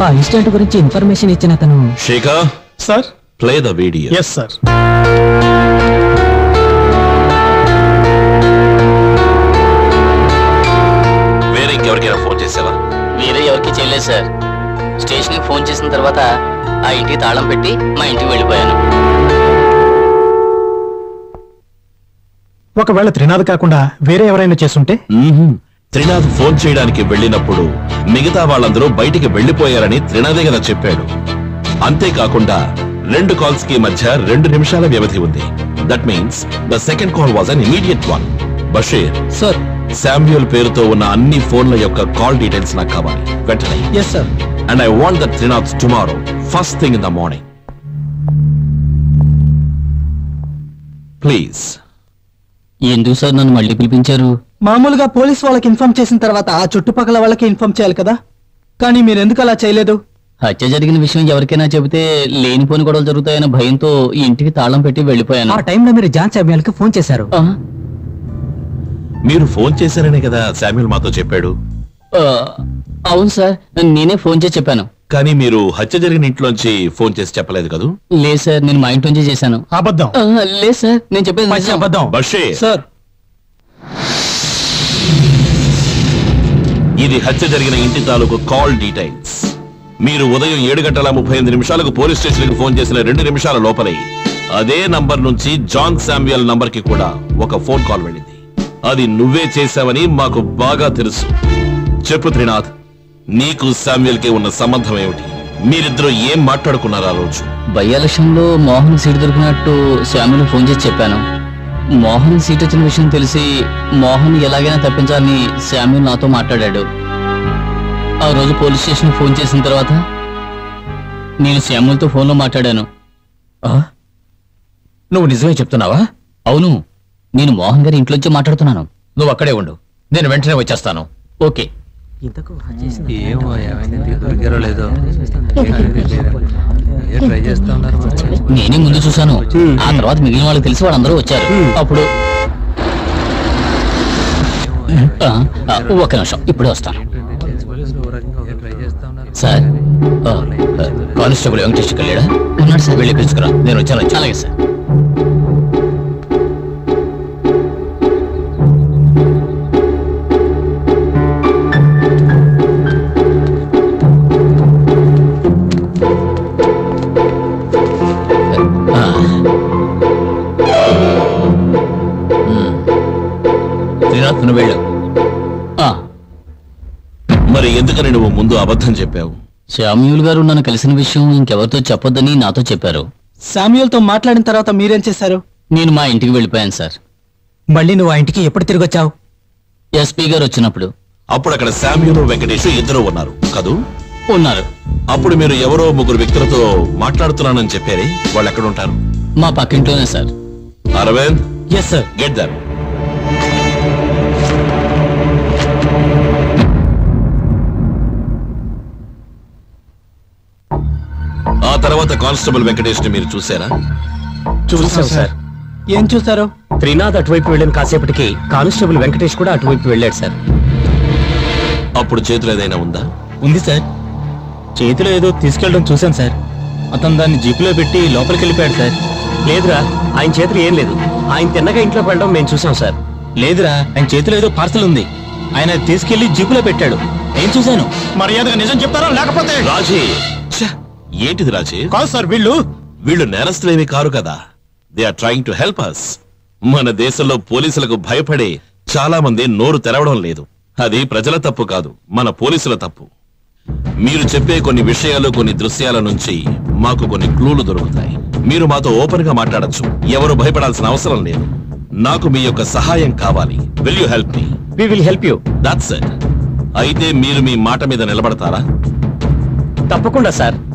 ఆ ఇన్సిడెంట్ గురించి ఇన్ఫర్మేషన్ ఇచ్చిన అతను Shekhar sir play the video yes sir వేరే ఇంకెవరికైనా ఫోన్ చేసావా వేరే ఎవరికి చేయలేదు సార్ స్టేషన్కి ఫోన్ చేసిన తర్వాత ఆ ఇంటికి తాళం పెట్టి మా ఇంటికి వెళ్ళిపోయాను ఒకవేళ త్రినాథ్ కాకుండా వేరే ఎవరైనా చేస్తుంటే మ్మ్హ్మ్. త్రినాథ్ ఫోన్ చేయడానికి వెళ్ళినప్పుడు మిగతా వాళ్ళందరూ బయటికి వెళ్లిపోయారని త్రినాథే కదా చెప్పాడు అంతేకాకుండా రెండు కాల్స్ కి మధ్య రెండు నిమిషాల వ్యవధి ఉంది that means the second call was an immediate one Basheer sir Samuel పేరుతో ఉన్న అన్ని ఫోన్ల యొక్క కాల్ డీటెయిల్స్ నాకు కావాలి వెంటనే yes sir and I want that Trinath tomorrow first thing in the morning please ఎందుకు సార్ నన్ను మళ్ళీ పిలిపించారు మామూలుగా పోలీస్ వాళ్ళకి ఇన్ఫార్మ్ చేసిన తర్వాత ఆ చుట్టుపక్కల వాళ్ళకి ఇన్ఫార్మ్ చేయాలి కదా కానీ మీరు ఎందుకు అలా చేయలేదు హత్య జరిగిన విషయం ఎవరికైనా చెబితే లేనిపోని గొడవలు జరుగుతాయన్న భయంతో ఈ ఇంటికి తాళం పెట్టి వెళ్ళిపోయాను ఆ టైంలో మీరు జాన్ సామ్యాల్ కి ఫోన్ చేశారు ఆ, మీరు ఫోన్ చేశారనే కదా శామ్యూల్ మాతో చెప్పాడు ఆ, అవును సార్ నేనే ఫోన్ చేసి చెప్పాను కానీ మీరు హత్య జరిగిన ఇంట్లోంచి ఫోన్ చేసి చెప్పలేదు కదూ లేదు సార్ నేను మా ఇంటి నుంచే చేశాను అబద్ధం ఆ, లేదు సార్ నేను చెప్పేది నిజం. అబద్ధం బషీర్ సార్ ఇది హత్య జరిగిన ఇంటి తాలూకు కాల్ డీటెయిల్స్ మీరు ఉదయం ఏడు గంటల ముప్పై ఎనిమిది నిమిషాలకు పోలీస్ స్టేషన్ కి ఫోన్ చేసిన రెండు నిమిషాల లోపలే అదే నంబర్ నుంచి జాన్ శామ్యుయల్ నంబర్ కి కూడా ఒక ఫోన్ కాల్ వెళ్ళింది అది నువ్వే చేశావని మాకు బాగా తెలుసు చెప్పు త్రినాథ్ నీకు శామ్యుయల్ కి ఉన్న సంబంధం ఏమిటి మీరిద్దరూ ఏం మాట్లాడుకున్నారు ఆ రోజు బై ఎలక్షన్ లో మోహన్ సీట్ దొరికినట్టు శ్యాములు ఫోన్ చేసి చెప్పాను మోహన్ సీట్ వచ్చిన విషయం తెలిసి మోహన్ ఎలాగైనా తప్పించాలని శామ్యుల్ నాతో మాట్లాడాడు ఆ రోజు పోలీస్ స్టేషన్ ఫోన్ చేసిన తర్వాత నేను శామ్యుల్తో ఫోన్లో మాట్లాడాను నువ్వు నిజమే చెప్తున్నావా అవును నేను మోహన్ గారి ఇంట్లోంచి మాట్లాడుతున్నాను నువ్వు అక్కడే ఉండు నేను వెంటనే వచ్చేస్తాను ఓకే ఇంతకు ఏమో ఏమైంది దొరికారో లేదో ఏ ట్రై చేస్తా ఉన్నారు మరి. నేనే ముందు చూశాను ఆ తర్వాత మిగిలిన వాళ్ళకి తెలిసి వాళ్ళందరూ వచ్చారు అప్పుడు ఆ, ఆ, ఒక్క నిమిషం ఇప్పుడే వస్తాను పోలీసులు ఓ రకంగా ఏ ట్రై చేస్తా ఉన్నారు సార్ ఆ, ఆ, కానిస్టేబుల్ వెంకటేష్ వెళ్ళాడా ఉన్నాడు సార్ వెళ్ళి పిలుచుకురా నేను వచ్చాను వచ్చాను. అలాగే సార్ ఆ. ఉమ్. శ్రీనాథ్ నువ్వు వెళ్ళు ఆ, మరి ఎందుకని నువ్వు ముందు అబద్ధం చెప్పావు శామ్యూల్ గారు నన్ను కలిసిన విషయం ఇంకెవరితో చెప్పొద్దని నాతో చెప్పారు సామ్యుయల్ తో మాట్లాడిన తర్వాత మీరేం చేశారు నేను మా ఇంటికి వెళ్ళిపోయాను సార్ మళ్ళీ నువ్వు ఆ ఇంటికి ఎప్పుడు తిరిగి వచ్చావు ఎస్పీ గారు వచ్చినప్పుడు అప్పుడు అక్కడ శామ్యూల్ వెంకటేష్ ఇద్దరు ఉన్నారు కదూ ఉన్నారు అప్పుడు మీరు ఎవరో ముగ్గురు వ్యక్తులతో మాట్లాడుతున్నానని చెప్పారే వాళ్ళు ఎక్కడ ఉంటారు మా పక్కింట్లోనే sir Aravind yes sir get them ఆ తర్వాత కానిస్టేబుల్ వెంకటేష్ ని మీరు చూసారా చూసాం సార్ ఏం చూసారు త్రినాథ్ అటువైపు వెళ్ళిన కాసేపటికి కానిస్టేబుల్ వెంకటేష్ కూడా అటువైపు వెళ్ళాడు సార్ అప్పుడు చేతులు ఏదైనా ఉందా ఉంది సార్ చేతిలో ఏదో తీసుకెళ్ళడం చూశాను సార్ అతను దాన్ని జీపులో పెట్టి లోపలికి వెళ్ళిపోయాడు సార్ లేదురా ఆయన చేతులు ఏం లేదు ఆయన తిన్నగా ఇంట్లోకి వెళ్ళడం మేము చూసాం సార్ లేదురా ఆయన చేతిలో ఏదో పార్సల్ ఉంది ఆయన అది తీసుకెళ్లి జీపులో పెట్టాడు నేను చూశాను మర్యాదగా నిజం చెప్తారా లేకపోతే రాజీ ఛ! ఏంటిది రాజీ కాదు సార్ వీళ్ళు వీళ్ళు నేరస్తులేమి కారు కదా they are trying to help us మన దేశంలో పోలీసులకు భయపడే చాలా మంది నోరు తెరవడం లేదు అది ప్రజల తప్పు కాదు మన పోలీసుల తప్పు మీరు చెప్పే కొన్ని విషయాలు కొన్ని దృశ్యాల నుంచి మాకు కొన్ని క్లూలు దొరుకుతాయి మీరు మాతో ఓపెన్ గా మాట్లాడచ్చు ఎవరు భయపడాల్సిన అవసరం లేదు నాకు మీ యొక్క సహాయం కావాలి will you help me we will help you that's it అయితే మీరు మీ మాట మీద నిలబడతారా తప్పకుండా సార్